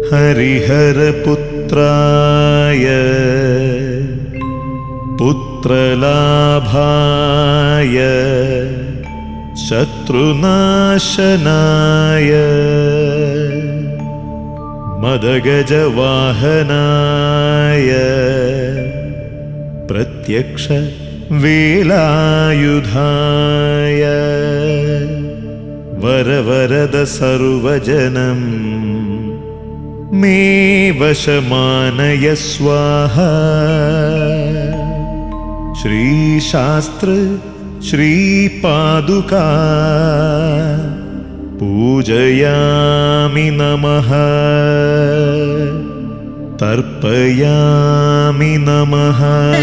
हरिहरपुत्राय पुत्रलाभाय शत्रुनाशनाय मदगजवाहनाय प्रत्यक्ष वेलायुधाय वरवरद सर्वजनम् मे वशमानय स्वाहा श्रीशास्त्र श्रीपादुका पूजयामि नमः तर्पयामि नमः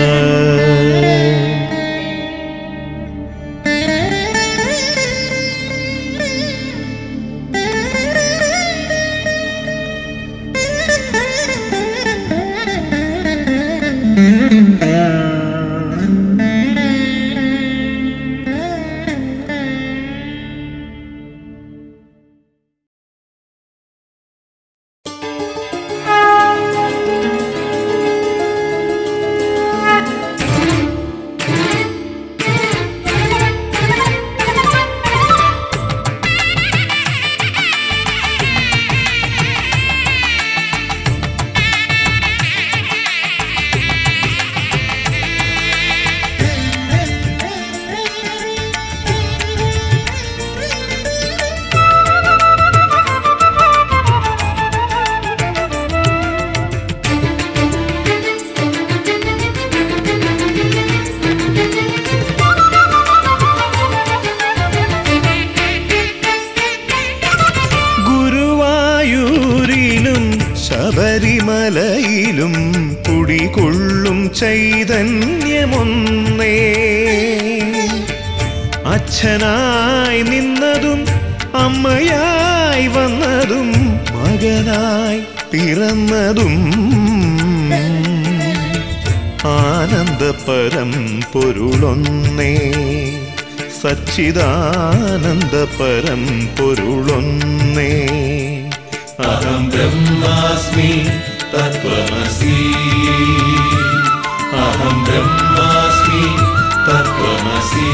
ഗുരുവായൂരിലും ശബരിമലയിലും കുടികൊള്ളും ചൈതന്യമൊന്നേ അച്ഛനായി നിന്നതും അമ്മയായി വന്നതും മകനായി പിറന്നതും ആനന്ദപരം പൊരുളൊന്നേ സച്ചിദാനന്ദപരം പൊരുളൊന്നേ अहं ब्रह्मास्मि तत्त्वमसि अहं ब्रह्मास्मि तत्त्वमसि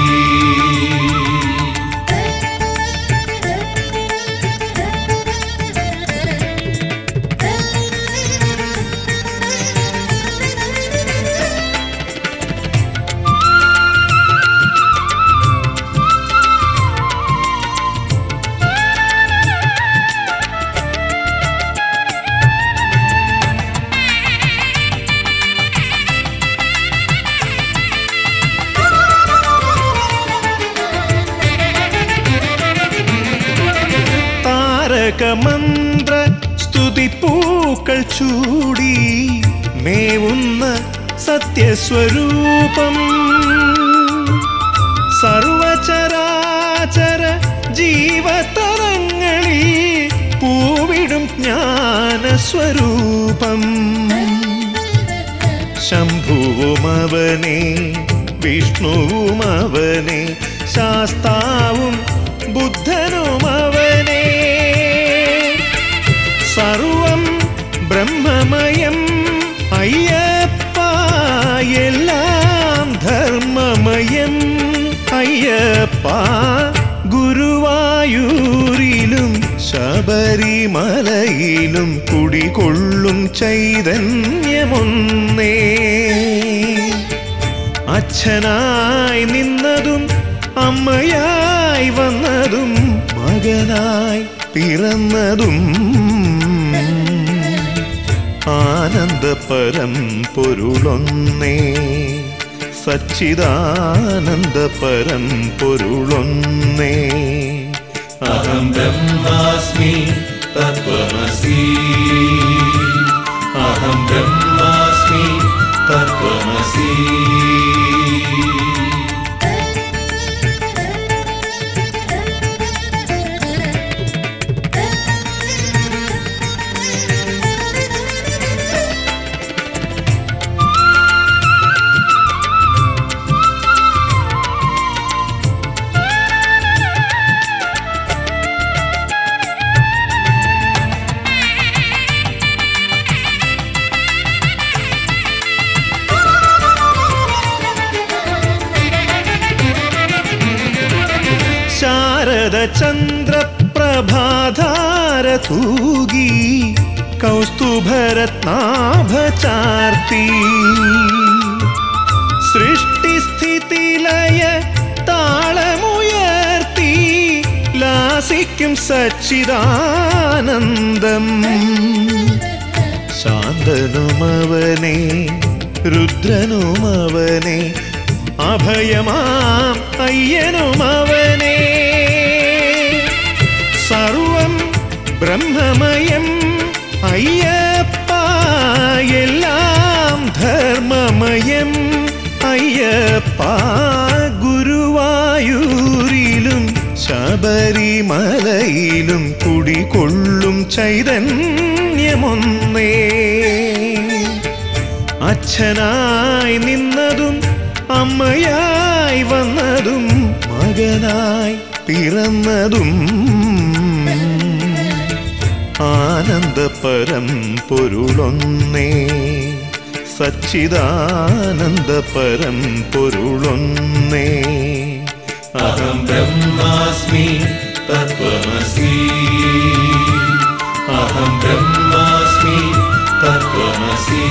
താരകമന്ത്ര സ്തുതിപ്പൂക്കൾ ചൂടി മേവുന്ന സത്യസ്വരൂപം സർവചരാചര ജീവതരങ്ങളിൽ പൂവിടും ജ്ഞാനസ്വരൂപം ശംഭുവുമവനെ വിഷ്ണുവുമവനെ ശാസ്താവും ബുദ്ധനുമവനെ സർവം ബ്രഹ്മമയം അയ്യപ്പ എല്ലാം ധർമ്മമയം അയ്യപ്പ ഗുരുവായൂരിലും ശബരിമലയിലും കുടികൊള്ളും ചൈതന്യമൊന്നേ അച്ഛനായി നിന്നതും അമ്മയായി വന്നതും മകനായി പിറന്നതും ആനന്ദപരം പൊരുളൊന്നേ സച്ചിദാനന്ദപരം പൊരുളൊന്നേ अहं ब्रह्मास्मि तत्त्वमसि अहं ब्रह्मास्मि तत्त्वमसि ശരദചന്ദ്രപ്രഭാധാര തൂകി കൗസ്തുഭരത്നാഭചാർത്തി സൃഷ്ടിസ്ഥിതിലയ താളമുയർത്തി ലാസിക്കും സച്ചിദാനന്ദം ശാന്തനുമവനെ രുദ്രനുമവനെ അഭയമാം അയ്യനുമവനെ സർവം ബ്രഹ്മമയം അയ്യപ്പ എല്ലാം ധർമ്മമയം അയ്യപ്പ ഗുരുവായൂരിലും ശബരിമലയിലും കുടികൊള്ളും ചൈതന്യമൊന്നേ അച്ഛനായി നിന്നതും അമ്മയായി വന്നതും മകനായി പിറന്നതും ആനന്ദപരം പൊരുളൊന്നേ സച്ചിദാനന്ദപരം പൊരുളൊന്നേ अहं ब्रह्मास्मि तत्त्वमसि अहं ब्रह्मास्मि तत्त्वमसि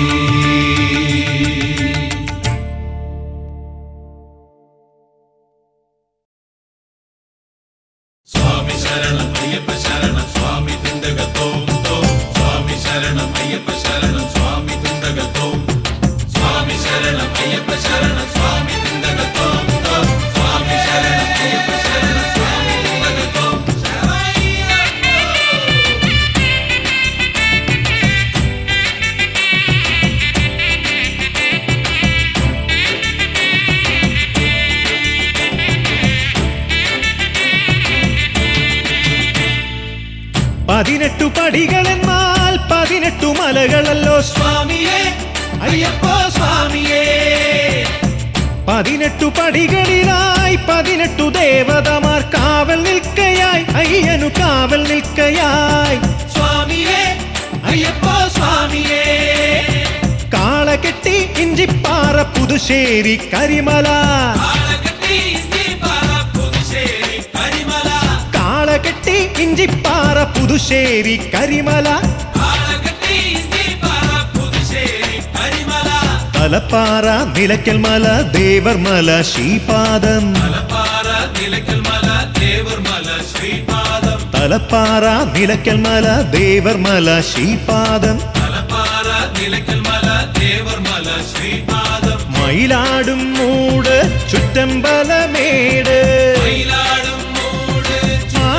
സ്വാമി ശരണം അയ്യപ്പ ശരണം സ്വാമി തുണ്ടകത്തോം തോം സ്വാമി ശരണം അയ്യപ്പ ശരണം സ്വാമി തുണ്ടകത്തോം സ്വാമി ശരണം അയ്യപ്പ ശരണം സ്വാമി തുണ്ടകത്തോം തോം സ്വാമി ശരണം അയ്യപ്പ ശരണം സ്വാമി തുണ്ടകത്തോം പതിനെട്ടു പടികളെന്നാൽ പതിനെട്ടു മലകളല്ലോ സ്വാമിയേ അയ്യപ്പോ സ്വാമിയേ പതിനെട്ടു പടികളിലായി പതിനെട്ടു ദേവതമാർ കാവൽ നിൽക്കയായി അയ്യനു കാവൽ നിൽക്കയായി സ്വാമിയേ അയ്യപ്പോ സ്വാമിയേ കാളകെട്ടി ഇഞ്ചിപ്പാറ പുതുശ്ശേരി കരിമല ആളകത്തി ഇസ്തിപാറ പുതുശ്ശേരി കരിമല കാളകെട്ടി ഇഞ്ചിപ്പാറ പുതുശ്ശേരി കരിമല ആളകത്തി ഇസ്തിപാറ പുതുശ്ശേരി കരിമല തലപ്പാറ നിലയ്ക്കൽ മല ദേവർമല ശ്രീപാദം മലപ്പാറ നിലയ്ക്കൽ മല ദേവർമല ശ്രീപാദം തലപ്പാറ നിലയ്ക്കൽ മല ദേവർമല ശ്രീപാദം മലപ്പാറ നിലയ്ക്കൽ മല ദേവർമല ശ്രീപാദം മയിലാടും മൂട് ചുറ്റമ്പലമേട് മയിലാടും മൂട് ആ,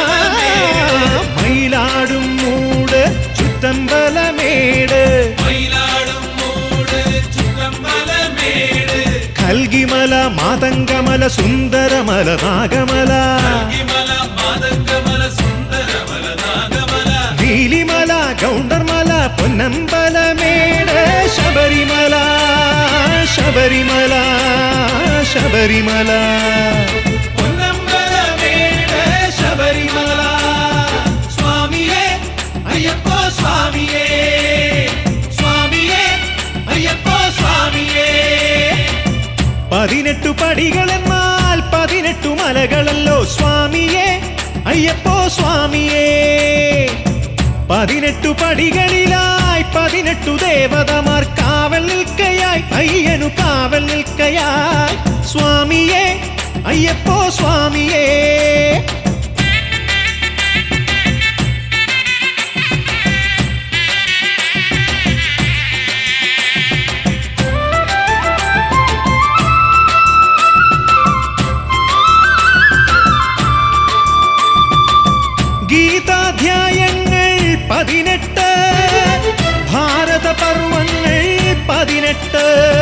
മയിലാടും മൂട് ചുറ്റമ്പലമേട് മയിലാടും മൂട് ചുക്കമ്പലമേട് കൽകിമല മാതങ്കമല സുന്ദരമല നാഗമല നൽകിമല മാതങ്കമല സുന്ദരമല നാഗമല നീലിമല ഗൗണ്ടർമല പൊന്നമ്പലമേട് ശബരിമല ശബരിമല ശബരിമല പൊന്നമ്പലമേട് ശബരിമല സ്വാമിയേ അയ്യപ്പോ സ്വാമിയേ സ്വാമിയേ അയ്യപ്പോ സ്വാമിയേ പതിനെട്ടു പടികളെന്നാൽ പതിനെട്ടു മലകളല്ലോ സ്വാമിയേ അയ്യപ്പോ സ്വാമിയേ പതിനെട്ടു പടികളിലായി പതിനെട്ടു ദേവതമാർ കാവൽ നിൽക്കയായി അയ്യനു കാവൽ നിൽക്കയായി സ്വാമിയേ അയ്യപ്പോ സ്വാമിയേ ഗീതാധ്യായങ്ങൾ പതിനെട്ട് ഭാരത പർവങ്ങൾ പതിനെട്ട്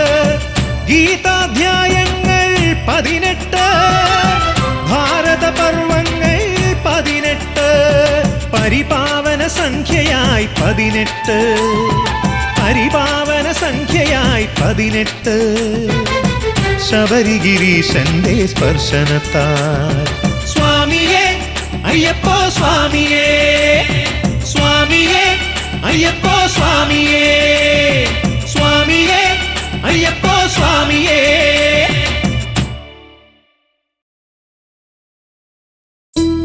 ഗീതാധ്യായങ്ങൾ പതിനെട്ട് ഭാരത പർവങ്ങൾ പതിനെട്ട് പരിപാവന സംഖ്യയായി പതിനെട്ട് പരിപാവന സംഖ്യയായി പതിനെട്ട് ശബരിഗിരീശന്റെ സ്പർശനത്താൽ സ്വാമിയേ അയ്യപ്പോ സ്വാമിയേ സ്വാമിയേ അയ്യപ്പോ സ്വാമിയേ സ്വാമിയേ അയ്യപ്പോ സ്വാമിയേ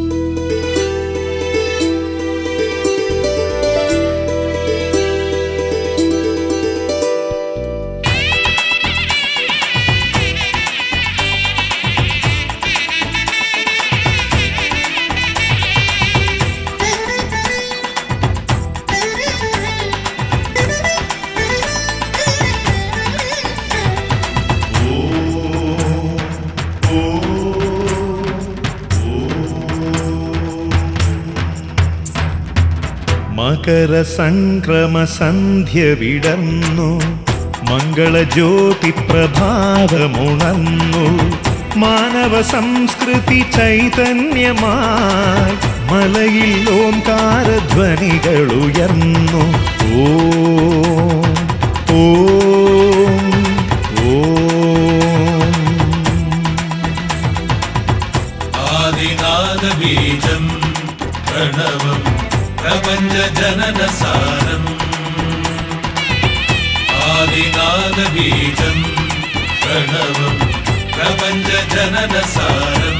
മകര സംക്രമ സന്ധ്യ വിടർന്നു മംഗളജ്യോതി പ്രഭാതമുണർന്നു മാനവ സംസ്കൃതി ചൈതന്യമായി മലയിൽ ഓംകാരധ്വനികൾ ഉയർന്നു ഓം ഓം ഓം ആദിനാഥ ബീജം പ്രണവം പ്രപഞ്ച ജനന സാരം ആദിനാഥ ബീജം പ്രണവം പ്രപഞ്ച ജനന സാരം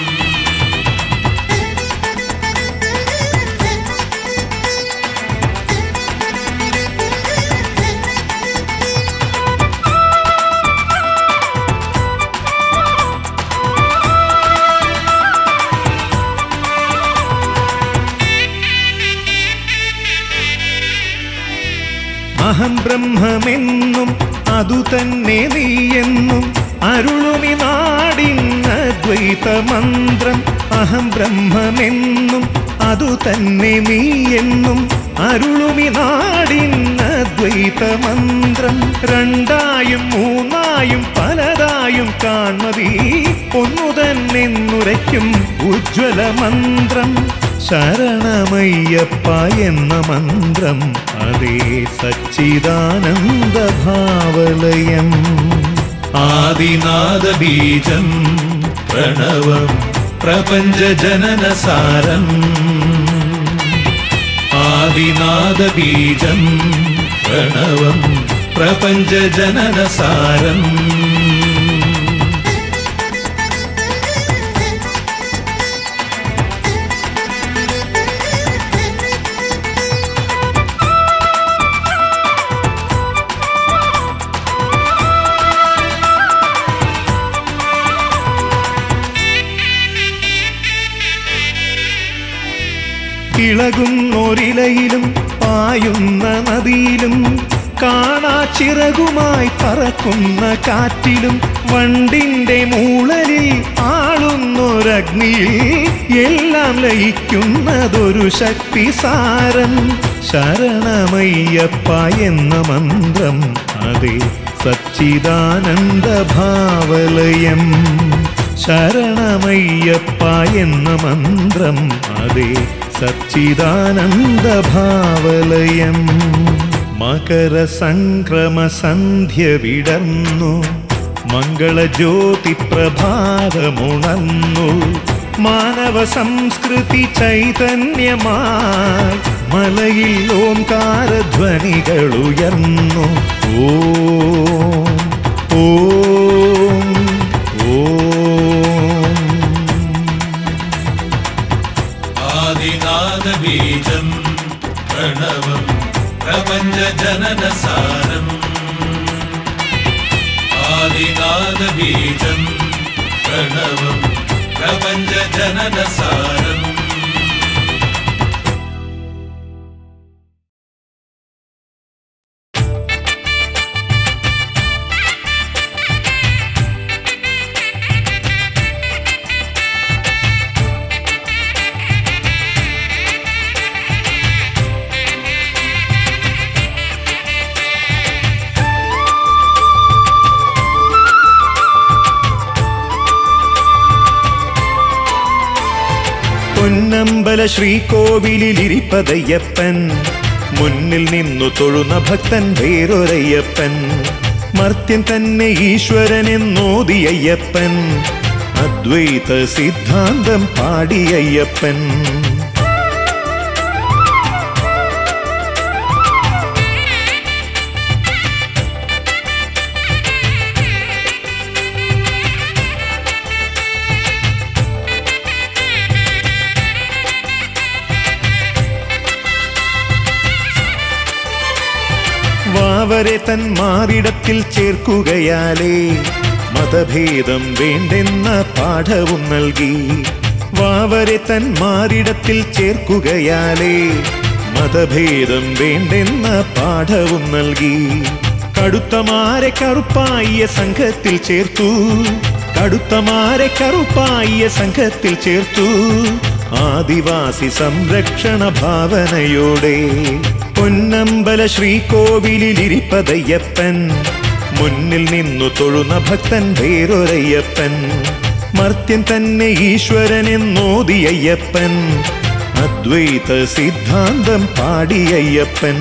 അഹം ബ്രഹ്മമെന്നും അതു തന്നെ നീയെന്നും അരുളുമി നാടിന്നദ്വൈത മന്ത്രം അഹം ബ്രഹ്മമെന്നും അതു തന്നെ നീയെന്നും അരുളുമി നാടിന്നദ്വൈത മന്ത്രം രണ്ടായും മൂന്നായും പലതായും കാൺമതി ഒന്നു തന്നെന്നുരയ്ക്കും ഉജ്ജ്വല മന്ത്രം ശരണമയ്യപ്പ എന്ന മന്ത്രം അതേ സച്ചിദാനന്ദ ഭാവലയം ആദിനാഥ ബീജം പ്രണവം പ്രപഞ്ച ജനന സാരം ആദിനാഥ ബീജം പ്രണവം പ്രപഞ്ച ജനന സാരം ഇളകുന്നൊരിലയിലും പായുന്ന നദിയിലും കാണാച്ചിറകുമായി പറക്കുന്ന കാറ്റിലും വണ്ടിന്റെ മൂളലിൽ ആളുന്നൊരഗ്നിയിൽ എല്ലാം ലയിക്കുന്നതൊരു ശക്തി സാരം ശരണമയ്യപ്പ എന്ന മന്ത്രം അതെ സച്ചിദാനന്ദ ഭാവലയം ശരണമയ്യപ്പ എന്ന മന്ത്രം അതെ സച്ചിദാനന്ദ ഭാവലയം മകര സംക്രമ സന്ധ്യ വിടർന്നു മംഗളജ്യോതി പ്രഭാതമുണർന്നു മാനവ സംസ്കൃതി ചൈതന്യമായി മലയിൽ ഓംകാരധ്വനികൾ ഉയർന്നു ഓം ഓം ഓം ആദിനാഥ ബീജം പ്രണവം പ്രപഞ്ച ജനന സാരം ആദിനാഥ ബീജം പ്രണവം പ്രപഞ്ച ജനന സാരം പൊന്നമ്പല ശ്രീകോവിലിരിപ്പതയ്യപ്പൻ മുന്നിൽ നിന്നു തൊഴുന്ന ഭക്തൻ വേറൊരയ്യപ്പൻ മർത്യൻ തന്നെ ഈശ്വരനെന്നോദിയയ്യപ്പൻ അദ്വൈത സിദ്ധാന്തം പാടിയയ്യപ്പൻ വാവരെ തൻ മാറിടത്തിൽ ചേർക്കുകയാലേ മതഭേദം വേണ്ടെന്ന പാഠവും നൽകി വാവരെ തൻ മാറിടത്തിൽ ചേർക്കുകയാലേ മതഭേദം വേണ്ടെന്ന പാഠവും നൽകി കടുത്തമാരെ കറുപ്പായ സംഘത്തിൽ ചേർത്തു കടുത്തമാരെ കറുപ്പായ സംഘത്തിൽ ചേർത്തു ആദിവാസി സംരക്ഷണ ഭാവനയോടെ പൊന്നമ്പല ശ്രീകോവിലിരിപ്പതയ്യപ്പൻ മുന്നിൽ നിന്നു തൊഴുന്ന ഭക്തൻ വേറൊരയ്യപ്പൻ മർത്യൻ തന്നെ ഈശ്വരനെന്നോദിയയ്യപ്പൻ അദ്വൈത സിദ്ധാന്തം പാടിയയ്യപ്പൻ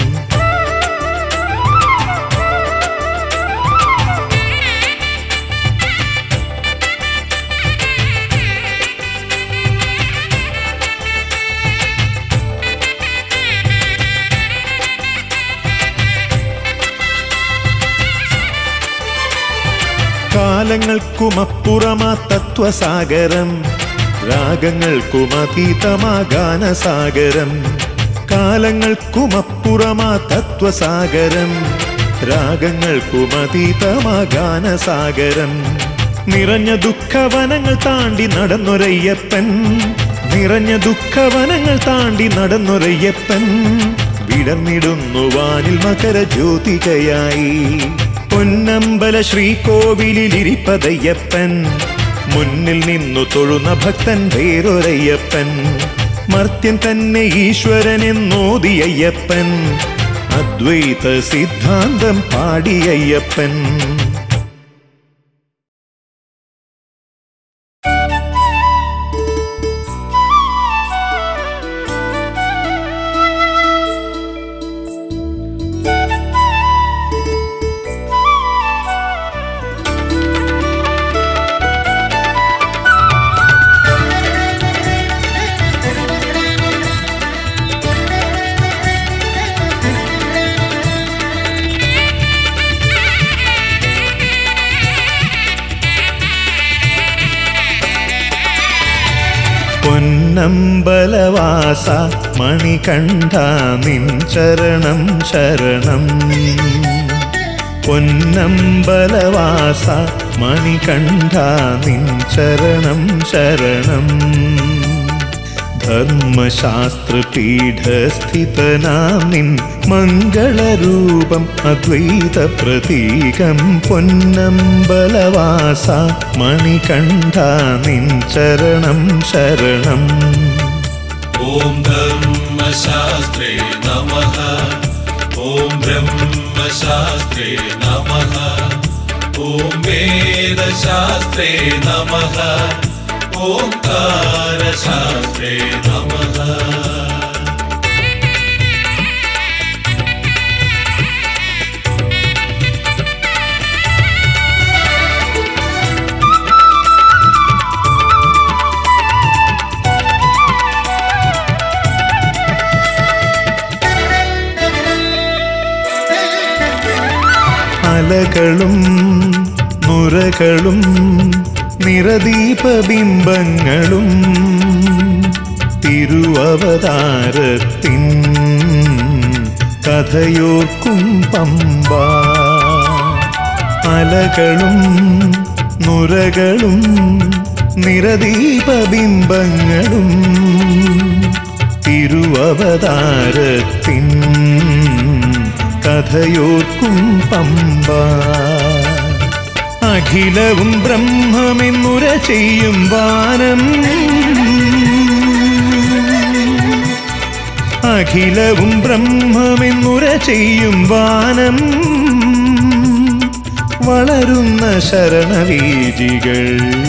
കാലങ്ങൾക്കുമപ്പുറമാ തത്വസാഗരം രാഗങ്ങൾക്കുമതീതമാ ഗാനസാഗരം കാലങ്ങൾക്കുമപ്പുറമാ തത്വസാഗരം രാഗങ്ങൾക്കുമതീതമാ ഗാനസാഗരം നിറഞ്ഞ ദുഃഖവനങ്ങൾ താണ്ടി നടന്നൊരയ്യപ്പൻ നിറഞ്ഞ ദുഃഖവനങ്ങൾ താണ്ടി നടന്നൊരയ്യപ്പൻ വിടർന്നിടുന്നു വാനിൽ മകര ജ്യോതികയായി പൊന്നമ്പല ശ്രീകോവിലിരിപ്പതയ്യപ്പൻ മുന്നിൽ നിന്നു തൊഴുന്ന ഭക്തൻ വേറൊരയ്യപ്പൻ മർത്യൻ തന്നെ ഈശ്വരനെന്നോദിയയ്യപ്പൻ അദ്വൈത സിദ്ധാന്തം പാടിയയ്യപ്പൻ പൊന്നമ്പലവാസ മണികണ്ഠ നിൻ ചരണം ശരണം പൊന്നമ്പലവാസ മണികണ്ഠ നിൻ ചരണം ശരണം ധർമ്മശാസ്ത്രപീഠസ്ഥിതനാം നിൻ മംഗളരൂപം അദ്വൈത പ്രതീകം പൊന്നമ്പലവാസ മണികണ്ഠ നിൻ ചരണം ശരണം ॐ धर्मशास्त्रे नमः ॐ ब्रह्मशास्त्रे नमः ॐ वेदशास्त्रे नमः ओङ्कारशास्त्रे नमः അലകളും നുരകളും നിറദീപബിംബങ്ങളും തിരുവവതാരത്തിൻ കഥയോർക്കും പമ്പ അലകളും നുരകളും നിറദീപബിംബങ്ങളും തിരുവവതാരത്തിൻ കഥയോർക്കും പമ്പ അഖിലവും ബ്രഹ്മമെന്നുര ചെയ്യും വാനം അഖിലവും ബ്രഹ്മമെന്നുര ചെയ്യും വാനം വളരുന്ന ശരണവീജികൾ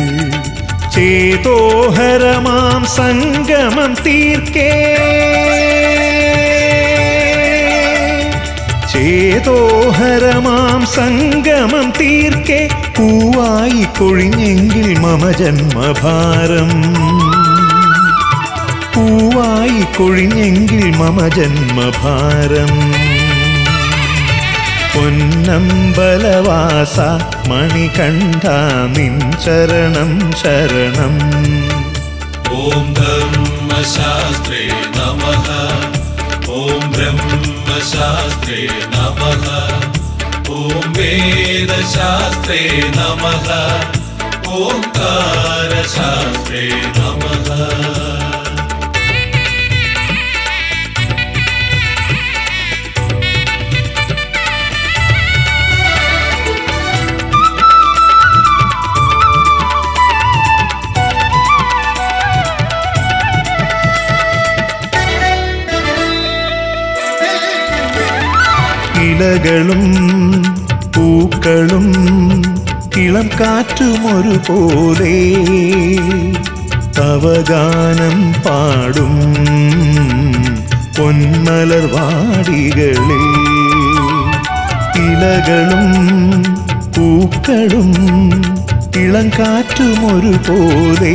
ചേതോഹരമാം സംഗമം തീർക്കേ ചേതോഹരമാം സംഗമം തീർക്കെ പൂവായി കൊഴിഞ്ഞെങ്കിൽ മമ ജന്മഭാരം പൂവായി കൊഴിഞ്ഞെങ്കിൽ മമ ജന്മഭാരം പൊന്നമ്പലവാസ മണികണ്ഠ നിൻ ചരണം ശരണം ॐ धर्मशास्त्रे नमः ॐ ब्रह्मशास्त्रे नमः ॐ वेदशास्त्रे नमः ओङ्कारशास्त्रे नमः ഇലകളും പൂക്കളും ഇളം കാറ്റും ഒരുപോലെ തവഗാനം പാടും പൊന്മലർ വാടികളിൽ ഇലകളും പൂക്കളും ഇളം കാറ്റും ഒരുപോലെ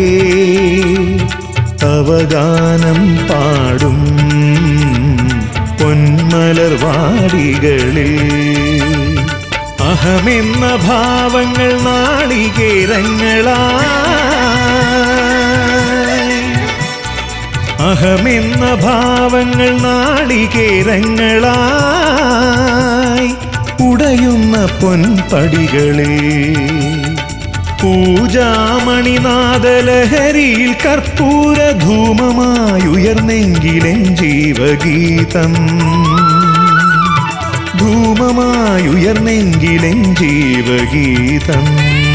തവഗാനം പാടും പൊന്മലർ വാടികളിൽ അഹമെന്ന ഭാവങ്ങൾ നാളികേരങ്ങളായി അഹമെന്ന ഭാവങ്ങൾ നാളികേരങ്ങളായി ഉടയുന്ന പൊൻപടികളിൽ പൂജാമണിനാദലഹരിയിൽ കർപ്പൂര ധൂമമായുയർന്നെങ്കിലെൻ ജീവഗീതം ധൂമമായുയർന്നെങ്കിലെൻ ജീവഗീതം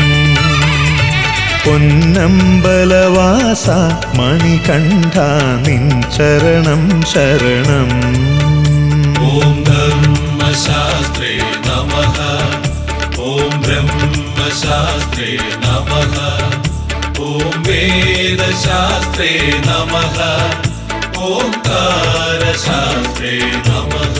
പൊന്നമ്പലവാസ മണികണ്ഠ നിൻ ചരണം ശരണം ॐ धर्मशास्त्रे नमः ॐ ब्रह्मशास्त्रे नमः ॐ वेदशास्त्रे नमः ओङ्कारशास्त्रे नमः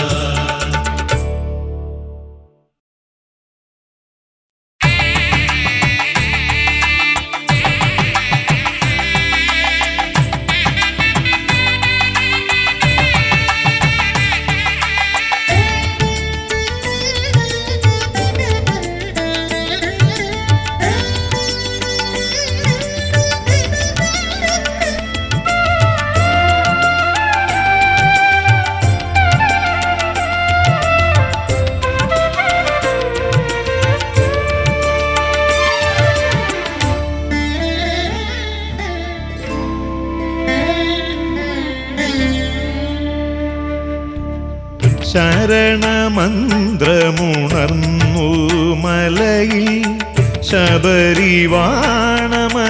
ശരണമന്ത്രമുണർന്നു മലയിൽ ശബരിവാണ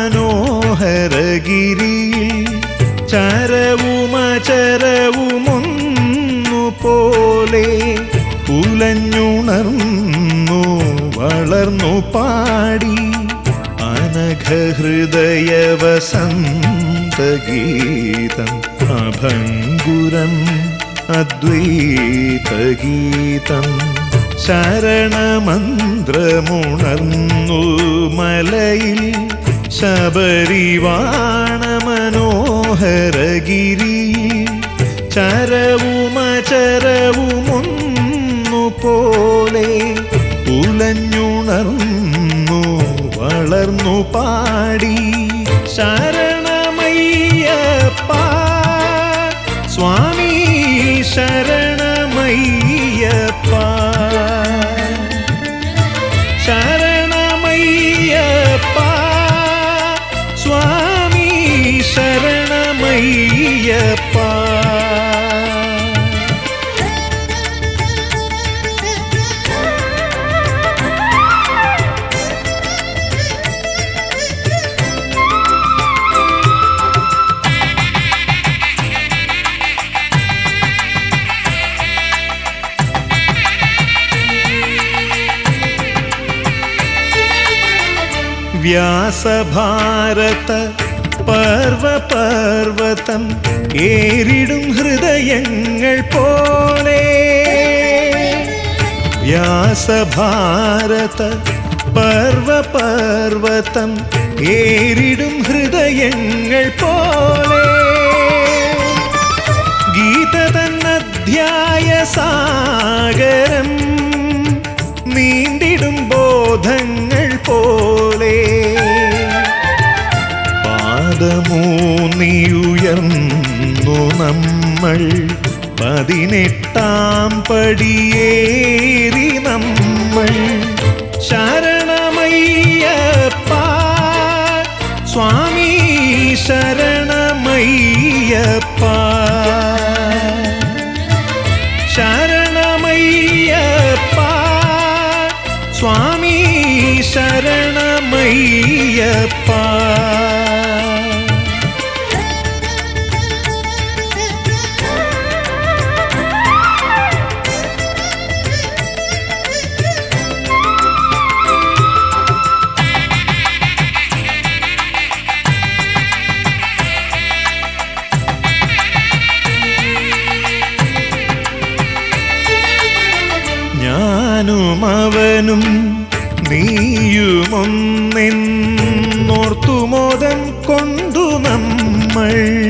മനോഹരഗിരിയിൽ ചരവുമചരവുമൊന്നു പോലെ ഉലഞ്ഞുണർന്നു വളർന്നു പാടി അനഘഹൃദയ വസന്തഗീതം അഭംഗുരം അദ്വൈതഗീതം ശരണമന്ത്രമുണർന്നു മലയിൽ ശബരിവാണ മനോഹരഗിരിയിൽ ചരവുമചരവുമൊന്നു പോലെ ഉലഞ്ഞുണർന്നു വളർന്നു പാടി ശരണമയ്യപ്പ സ്വാമി ശരണമയ്യപ്പ ശരണമയ്യപ്പ സ്വാമി ശരണമയ്യപ്പ വ്യാസഭാരത പർവപർവതം ഏറിടും ഹൃദയങ്ങൾ പോലെ വ്യാസഭാരത പർവപർവതം ഏറിടും ഹൃദയങ്ങൾ പോലെ ഗീതതന്നധ്യായ സാഗരം നീണ്ടിടും ബോധങ്ങൾ പോലെ പാദമൂന്നിയുയർന്നു നമ്മൾ പതിനെട്ടാം പടിയേറി നമ്മൾ ശരണമയ്യപ്പ സ്വാമി ശരണമയ്യപ്പ ശരണമയ്യപ്പ സ്വാമി ശരണമയ്യപ്പ ഞാനും അവനും നീയുമൊന്നെന്നോർത്തുമോദം കൊണ്ടു നമ്മൾ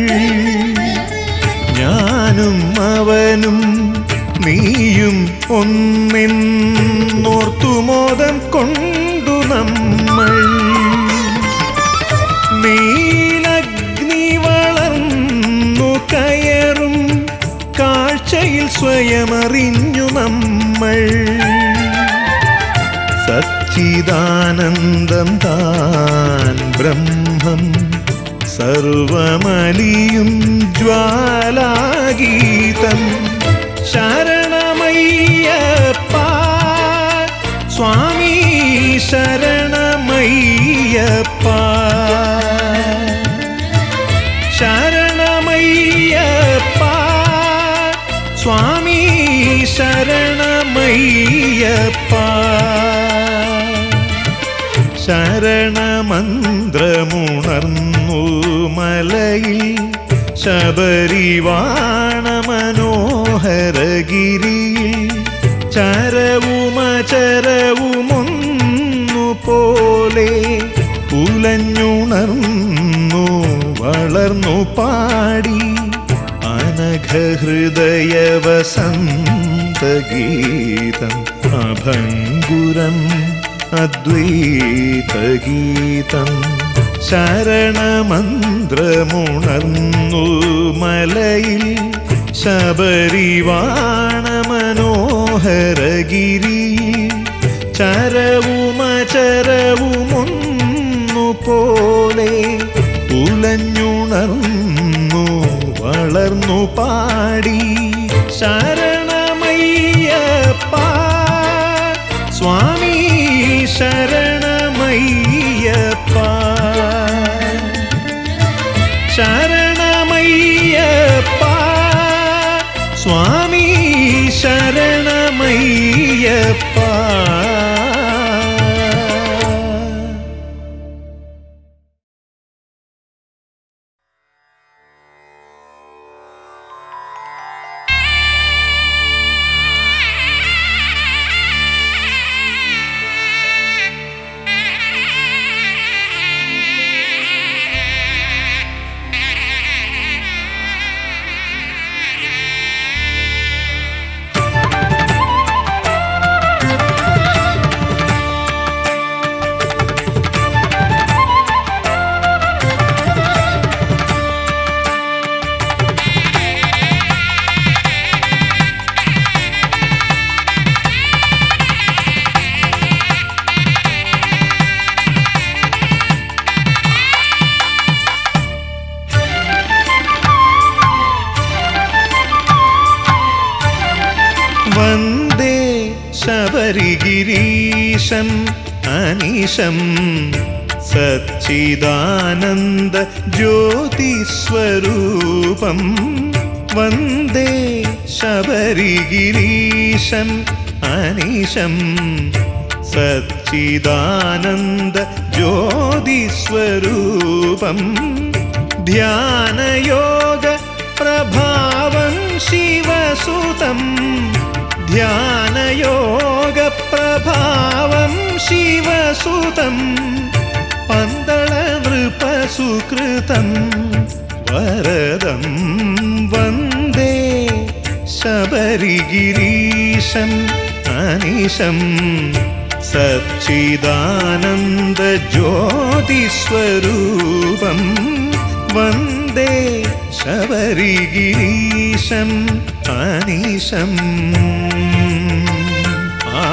ഞാനും അവനും നീയും ഒന്നെന്നോർത്തുമോദം കൊണ്ടു നമ്മൾ നീലഗ്നി വളർന്നു കയറും കാഴ്ചയിൽ സ്വയമറിഞ്ഞു നമ്മൾ സച്ചിദാനന്ദം താൻ ബ്രഹ്മം സർവമലിയും ജ്വാലാഗീതം ശരണമയ്യപ്പ സ്വാമി ശരണമയ്യപ്പ ശരണമയ്യപ്പ സ്വാമി ശരണമയ്യപ്പ ശരണമന്ത്രമുണർന്നു മലയിൽ ശബരിവാണ മനോഹരഗിരിയിൽ ചരവുമചരവുമൊന്നു പോലെ ഉലഞ്ഞുണർന്നു വളർന്നു പാടി അനഘഹൃദയവസന്തഗീതം അഭംഗുരം അദ്വൈതഗീതം ശരണമന്ത്രമുണർന്നു മലയിൽ ശബരിവാണ മനോഹരഗിരി ചരവുമചരവുമൊന്നു പോലെ ഉലഞ്ഞുണർന്നു വളർന്നു പാടി ശരണമയ്യപ്പ സ്വാമി ശരണമയ്യപ്പ ശരണമയ്യപ്പ സ്വാമി ശരണമയ്യപ്പ വന്ദേ ശബരിഗിരീശം അനീശം സച്ചിദാനന്ദ ജ്യോതിസ്വരൂപം വന്ദേ ശബരിഗിരീശം അനീശം സച്ചിദാനന്ദ ജ്യോതിസ്വരൂപം ധ്യാനയോഗ പ്രഭാവം ശിവസുതം ധ്യാനയോഗ പ്രഭാവം ശിവസുതം പന്തള നൃപസുകൃതം വരദം വന്ദേ ശബരിഗിരീശം അനിശം സച്ചിദാനന്ദ ജ്യോതിസ്വരൂപം വന്ദേ ശബരിഗിരീശം അനിശം ആ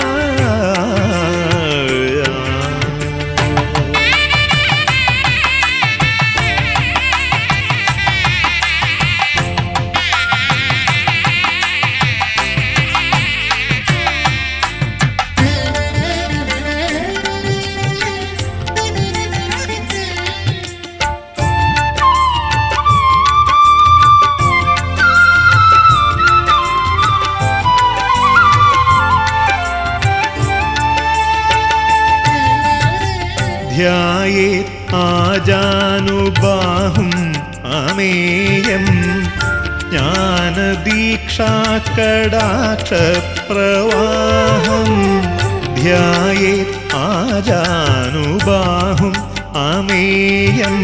ധ്യായേ ആജാനുബാഹും അമേയം ज्ञानदीक्षाकडाक्षप्रवाहं ध्याये आजानुबाहुम् अमेयम्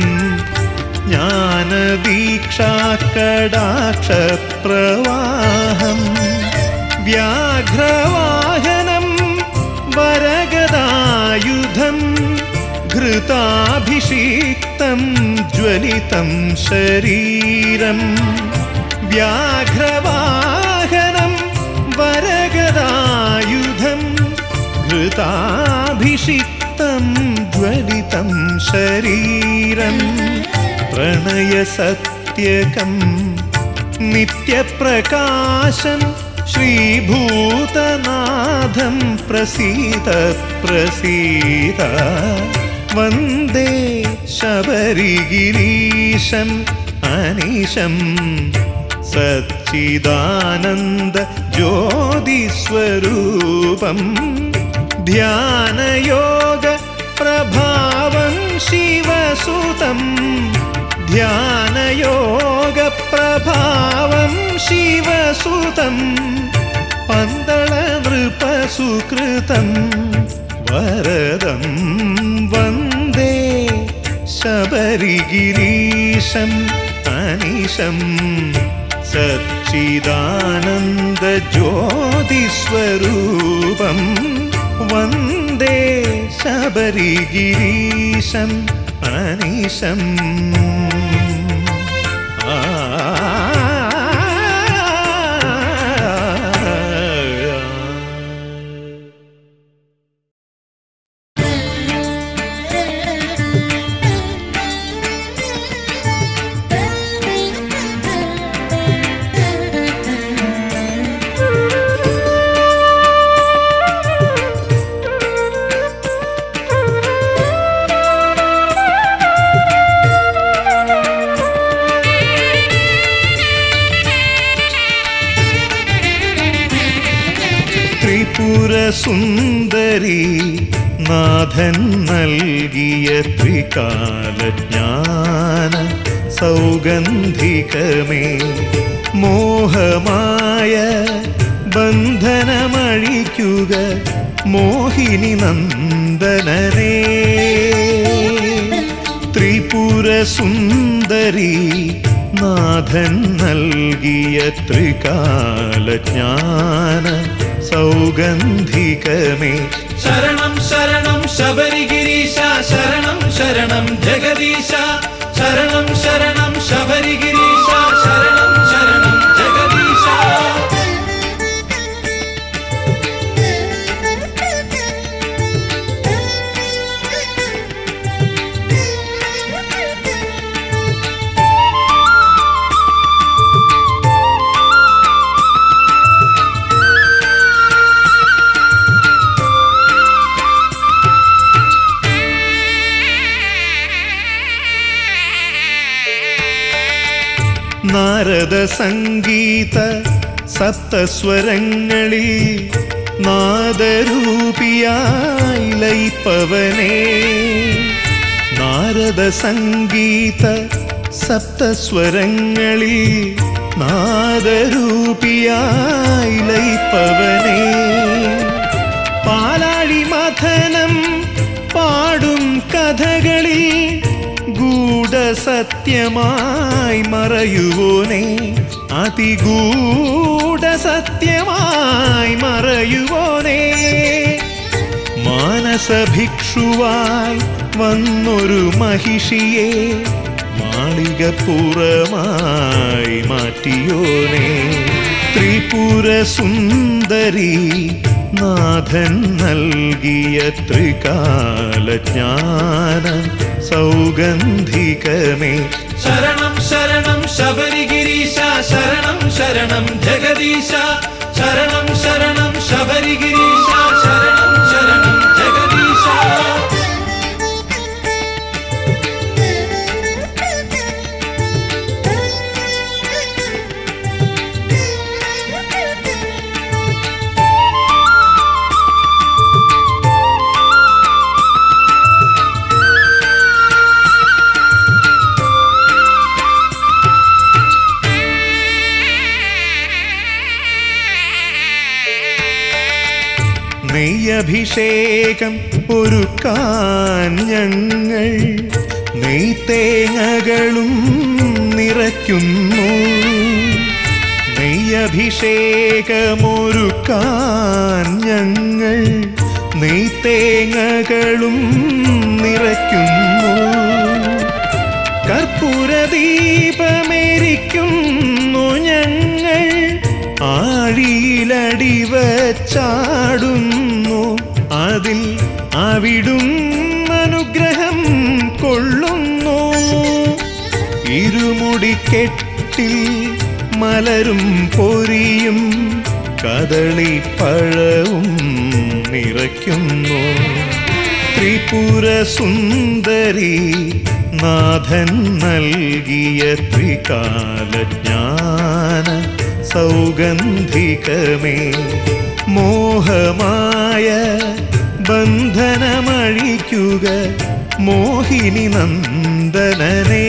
ज्ञानदीक्षाकडाक्षप्रवाहम् व्याघ्रवाहनं वरगदायुधम् घृताभिषिक्तं ज्वलितं शरीरम् व्याघ्रवाहनं वरगदायुधं घृताभिषिक्तं ज्वलितं शरीरम् प्रणयसत्यकं नित्यप्रकाशं श्रीभूतनाथं प्रसीद प्रसीद वन्दे शबरिगिरीशम् अनिशम् सच्चिदानन्द ज्योतिस्वरूपम् ध्यानयोग प्रभावं शिवसुतं ध्यानयोगप्रभावं शिवसुतं पन्दळनृपसुकृतं वरदं वन्दे शबरिगिरीशम् अनिशम् सच्चिदानन्दज्योतिस्वरूपं वन्दे शबरिगिरीशम् अनिशम् आ ത്രിപുരസുന്ദരി നാഥൻ നൽകിയ ത്രികാലജ്ഞാന സൗഗന്ധികമേ മോഹമായ ബന്ധനമഴിക്കുക മോഹിനി നന്ദനരേ ത്രിപുരസുന്ദരി നാഥൻ നൽകിയ ത്രികാലജ്ഞാന സൗഗന്ധികമേ ശരണം ശരണം ശബരിഗിരീശ ശരണം ശരണം ജഗദീശ ശരണം ശരണം ശബരിഗിരീശ ശരണം ശരണം ജഗദീശ നാരദ സംഗീത സപ്തസ്വരങ്ങളിൽ നാദരൂപിയായി ലയിപ്പവനേ നാരദ സംഗീത സപ്തസ്വരങ്ങളിൽ നാദരൂപിയായി ലയിപ്പവനേ പാലാഴി മഥനം പാടും കഥകളിൽ ഗൂഢസത്യമായി മറയുവോനെ അതിഗൂഢസത്യമായി മറയുവോനെ മാനസഭിക്ഷുവായി വന്നൊരു മഹിഷിയെ മാളികപ്പുറമായി മാറ്റിയോനെ ത്രിപുര സുന്ദരി നാഥൻ നൽകിയ ത്രികാലജ്ഞാന സൗഗന്ധികമേ ശരണം ശരണം ശബരിഗിരീശ ശരണം ശരണം ജഗദീശ ശരണം ശരണം ശബരിഗിരീശ ശരണം ശരണം ജഗദീശ Thank you. നെയ്യഭിഷേകം ഒരുക്കാൻ ഞങ്ങൾ നെയ്ത്തേങ്ങകളും നിറയ്ക്കുന്നു നെയ്യഭിഷേകമൊരുക്കാൻ ഞങ്ങൾ നെയ്ത്തേങ്ങകളും നിറയ്ക്കുന്നു കർപ്പൂരദീപമേരിക്കുന്നു ഞങ്ങൾ ആഴിയിലടിവച്ചാടുന്നു അതിൽ അവിടും അനുഗ്രഹം കൊള്ളുന്നു ഇരുമുടിക്കെട്ടിൽ മലരും പൊരിയും കദളിപ്പഴവും നിറയ്ക്കുന്നു ത്രിപുര സുന്ദരി നാഥൻ നൽകിയ ത്രികാലജ്ഞാന സൗഗന്ധികമേ മോഹമായ ബന്ധനമഴിക്കുക മോഹിനി നന്ദനനേ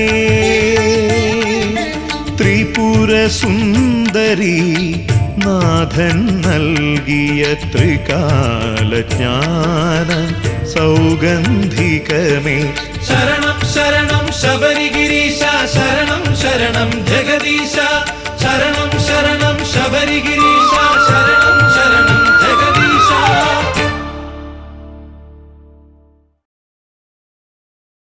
ത്രിപുര സുന്ദരി നാഥൻ നൽകിയ ത്രികാലജ്ഞാന സൗഗന്ധികമേ ശരണം ശരണം ശബരിഗിരീശ ശരണം ശരണം ജഗദീശ ശരണം ശരണം ശബരിഗിരീശ